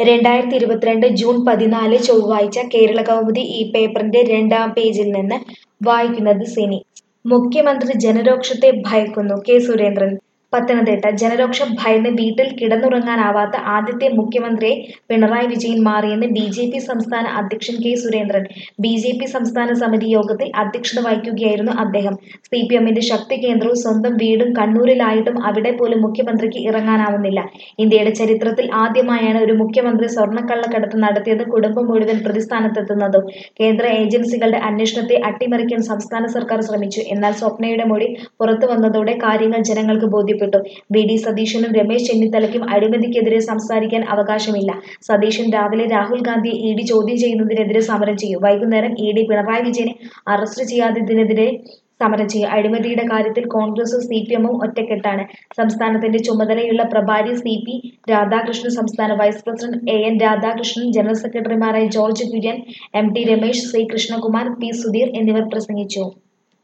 രണ്ടായിരത്തി ഇരുപത്തിരണ്ട് ജൂൺ പതിനാല് ചൊവ്വാഴ്ച കേരള കൗമുദി ഈ പേപ്പറിന്റെ രണ്ടാം പേജിൽ നിന്ന് വായിക്കുന്നത് സിനി മുഖ്യമന്ത്രി ജനരോക്ഷത്തെ ഭയക്കുന്നു കെ സുരേന്ദ്രൻ പത്തനംതിട്ട ജനരോക്ഷം ഭയന്ന് വീട്ടിൽ കിടന്നുറങ്ങാനാവാത്ത ആദ്യത്തെ മുഖ്യമന്ത്രിയെ പിണറായി വിജയൻ മാറിയെന്ന് ബി ജെ പി സംസ്ഥാന അധ്യക്ഷൻ K Surendran B J P സംസ്ഥാന സമിതി യോഗത്തിൽ അധ്യക്ഷത വഹിക്കുകയായിരുന്നു അദ്ദേഹം സി പി എമ്മിന്റെ ശക്തി കേന്ദ്രവും സ്വന്തം വീടും കണ്ണൂരിലായിട്ടും അവിടെ പോലും മുഖ്യമന്ത്രിക്ക് ഇറങ്ങാനാവുന്നില്ല ഇന്ത്യയുടെ ചരിത്രത്തിൽ ആദ്യമായാണ് ഒരു മുഖ്യമന്ത്രി സ്വർണ്ണക്കള്ളക്കടത്ത് നടത്തിയത് കുടുംബം മുഴുവൻ പ്രതിസ്ഥാനത്തെത്തുന്നതും കേന്ദ്ര ഏജൻസികളുടെ അന്വേഷണത്തെ അട്ടിമറിക്കാൻ സംസ്ഥാന സർക്കാർ ശ്രമിച്ചു എന്നാൽ സ്വപ്നയുടെ മൊഴി പുറത്തു വന്നതോടെ കാര്യങ്ങൾ ജനങ്ങൾക്ക് ബോധ്യപ്പെട്ടു വി ഡി സതീശനും രമേശ് ചെന്നിത്തലയ്ക്കും അഴിമതിക്കെതിരെ സംസാരിക്കാൻ അവകാശമില്ല സതീശൻ രാവിലെ രാഹുൽ ഗാന്ധിയെ ഇ ഡി ചോദ്യം ചെയ്യുന്നതിനെതിരെ സമരം ചെയ്യും വൈകുന്നേരം ഇ ഡി പിണറായി വിജയനെ അറസ്റ്റ് ചെയ്യാത്തതിനെതിരെ സമരം ചെയ്യും അഴിമതിയുടെ കാര്യത്തിൽ കോൺഗ്രസും സി പി എമ്മും ഒറ്റക്കെട്ടാണ് സംസ്ഥാനത്തിന്റെ ചുമതലയുള്ള പ്രഭാരി സി പി രാധാകൃഷ്ണൻ സംസ്ഥാന vice president A N Radhakrishnan general സെക്രട്ടറിമാരായ George Kurian M T Ramesh C Krishnakumar P Sudheer എന്നിവർ പ്രസംഗിച്ചു